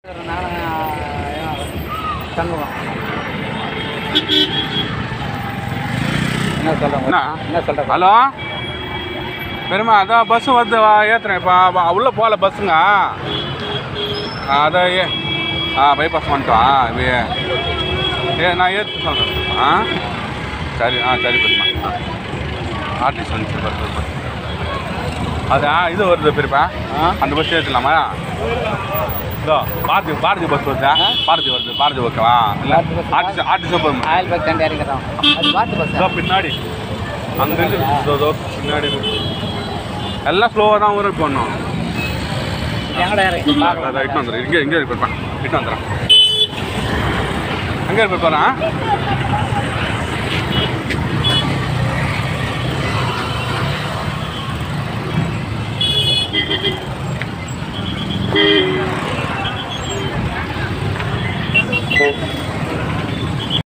சண்முகம் என்ன சொல்கிறேன் என்ன என்ன சொல்கிறேன் ஹலோ பெருமா அதான் பஸ்ஸு வந்து ஏற்றுறேன் இப்போ உள்ளே போகல பஸ்ஸுங்க ஆ, அதான் ஏ ஆ பைபாஸ் வந்துட்டோம் இப்போ ஏ நான் ஏற்று சொல்கிறேன் ஆ சரி ஆ சரி பெருமா ஆர்டிஸ்ட் வந்துச்சு பஸ் பஸ் அதா இது வருது பெரியப்பா ஆ அந்த பஸ் ஏற்றலாமா இதோ பாரதி பாரதி பஸ் வருதா பாரதி வருது பாரதி ஓகேவா இல்லை பாரதி bus. ஆர்டிஸ்ட் ஆர்டிஸ்ட் போதுமா ஆயில் பேக் தாண்டி இறங்கிறோம் அது பார்த்து பஸ் இதோ பின்னாடி அங்க இருந்து இதோ இதோ பின்னாடி இருக்கு. எல்லாம் ஸ்லோவாக தான் ஊருக்கு போடணும் எங்கடா இறங்கி பார்க்கலாம் அதான் இட்டு வந்துடுறேன் இங்கே இங்கே இருப்பேன் இட்டு வந்துடுறேன் அங்கே இருப்பேன் போகிறேன்